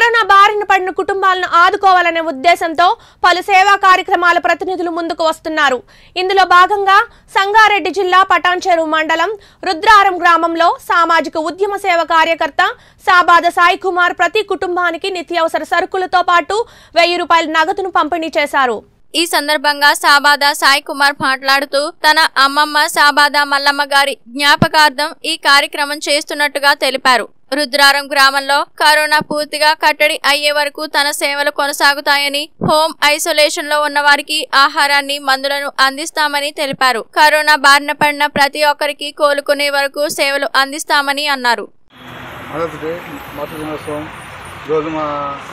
corona బారిన పడిన కుటుంబాలను ఆదుకోవాలనే ఉద్దేశంతో పలు సేవా కార్యక్రమాల ప్రతినిధులు ముందుకు వస్తున్నారు ఇందులో భాగంగా సంగారెడ్డి జిల్లా పటాన్చెరు మండలం రుద్రారం గ్రామంలో సామాజిక ఉద్యమ సేవ కార్యకర్త సాబాద సాయి కుమార్ ప్రతి కుటుంబానికి నిత్యావసర సరుకులతో పాటు వెయ్యి రూపాయల నగదును పంపిణీ చేశారు ఈ సందర్భంగా సాబాదా సాయి కుమార్ మాట్లాడుతూ తన అమ్మమ్మ సాబాదా మల్లమ్మ గారి జ్ఞాపకార్థం ఈ కార్యక్రమం చేస్తున్నట్టుగా తెలిపారు రుద్రారం గ్రామంలో కరోనా పూర్తిగా కట్టడి అయ్యే వరకు తన సేవలు కొనసాగుతాయని హోమ్ ఐసోలేషన్ లో ఉన్న వారికి ఆహారాన్ని మందులను అందిస్తామని తెలిపారు కరోనా బారిన పడిన ప్రతి ఒక్కరికి కోలుకునే వరకు సేవలు అందిస్తామని అన్నారు మదర్స్ డే మాతృ దినోత్సవం ఈరోజు మా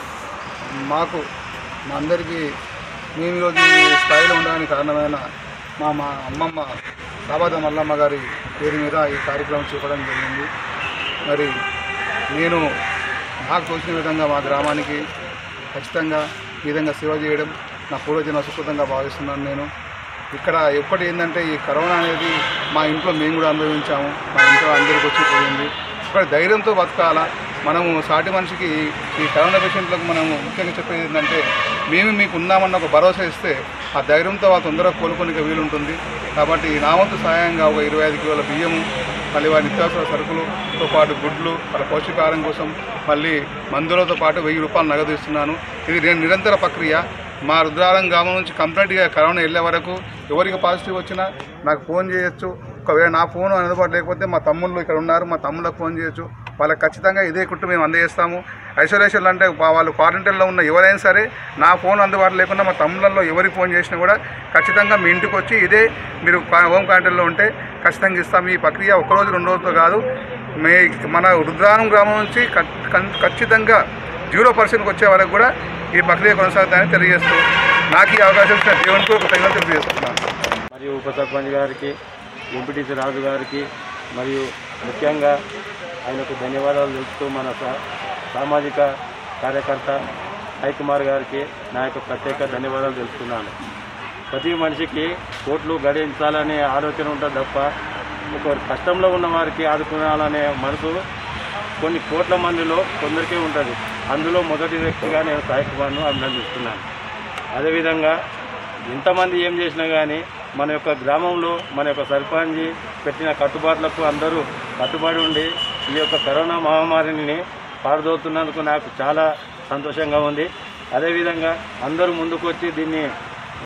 మాకు మా అందరికీ మేము ఈరోజు ఈ స్థాయిలో ఉండడానికి కారణమైన మా మా అమ్మమ్మ సాబాద మల్లమ్మ గారి పేరు మీద ఈ కార్యక్రమం చేపడం జరిగింది మరి నేను నాకు తోచిన విధంగా మా గ్రామానికి ఖచ్చితంగా ఈ విధంగా సేవ చేయడం నా పూర్వజన సుకృతంగా భావిస్తున్నాను నేను ఇక్కడ ఎప్పటి ఏంటంటే ఈ కరోనా అనేది మా ఇంట్లో మేము కూడా అనుభవించాము మా ఇంట్లో అందరికి వచ్చి పోయింది ఇక్కడ ధైర్యంతో బతకాలా మనము సాటి మనిషికి ఈ కరోనా పేషెంట్లకు మనము ముఖ్యంగా చెప్పేది ఏంటంటే మేము మీకు ఉన్నామన్న ఒక భరోసా ఇస్తే ఆ ధైర్యంతో వాళ్ళు తొందరగా కోలుకోనికి వీలుంటుంది కాబట్టి నా వంతు సహాయంగా ఒక ఇరవై ఐదు కిలోల బియ్యము మళ్ళీ వారి నిత్యావసర సరుకులతో పాటు గుడ్లు వాళ్ళ పౌష్టికాహారం కోసం మళ్ళీ మందులతో పాటు వెయ్యి రూపాయలు నగదు ఇస్తున్నాను ఇది నేను నిరంతర ప్రక్రియ మా రుద్రారం గ్రామం నుంచి కంప్లీట్గా కరోనా వెళ్ళే వరకు ఎవరికి పాజిటివ్ వచ్చినా నాకు ఫోన్ చేయొచ్చు ఒకవేళ నా ఫోన్ అందుబాటు లేకపోతే మా తమ్ముళ్ళు ఇక్కడ ఉన్నారు మా తమ్ముళ్ళకి ఫోన్ చేయొచ్చు వాళ్ళకి ఖచ్చితంగా ఇదే కుట్టు మేము అందజేస్తాము ఐసోలేషన్లు అంటే వా- వాళ్ళు క్వారంటైన్లో ఉన్న ఎవరైనా సరే నా ఫోన్ అందుబాటులో లేకుండా మా తమ్ముళ్ళల్లో ఎవరికి ఫోన్ చేసినా కూడా ఖచ్చితంగా మీ ఇంటికి వచ్చి ఇదే మీరు క్వా- హోమ్ క్వారంటైన్లో ఉంటే ఖచ్చితంగా ఇస్తాం ఈ ప్రక్రియ ఒక రోజు రెండు రోజులతో కాదు మే మన రుద్రారం గ్రామం నుంచి ఖ- ఖ- ఖచ్చితంగా జీరో పర్సెంట్కి వచ్చే వరకు కూడా ఈ ప్రక్రియ కొనసాగుతాయని తెలియజేస్తూ నాకు ఈ అవకాశం ఇచ్చిన దేవునికి ఒక తగిన తెలియజేస్తున్నాను మరియు ఉప సర్పంచ్ గారికి ఎంపీటీసీ రాజు గారికి మరియు ముఖ్యంగా ఆయనకు ధన్యవాదాలు తెలుపుతూ మన సా- సామాజిక కార్యకర్త సాయికుమార్ గారికి నా యొక్క ప్రత్యేక ధన్యవాదాలు తెలుపుతున్నాను ప్రతి మనిషికి కోట్లు గడించాలనే ఆలోచన ఉంటుంది తప్ప ఒక కష్టంలో ఉన్న వారికి ఆదుకోవాలనే మనసు కొన్ని కోట్ల మందిలో కొందరికే ఉంటుంది అందులో మొదటి వ్యక్తిగా నేను సాయికుమార్ను అభినందిస్తున్నాను అదేవిధంగా ఎంతమంది ఏం చేసినా కానీ మన యొక్క గ్రామంలో మన యొక్క సర్పంచ్ పెట్టిన కట్టుబాట్లకు అందరూ కట్టుబడి ఉండి ఈ యొక్క కరోనా మహమ్మారిని పారదోతున్నందుకు నాకు చాలా సంతోషంగా ఉంది అదేవిధంగా అందరూ ముందుకు వచ్చి దీన్ని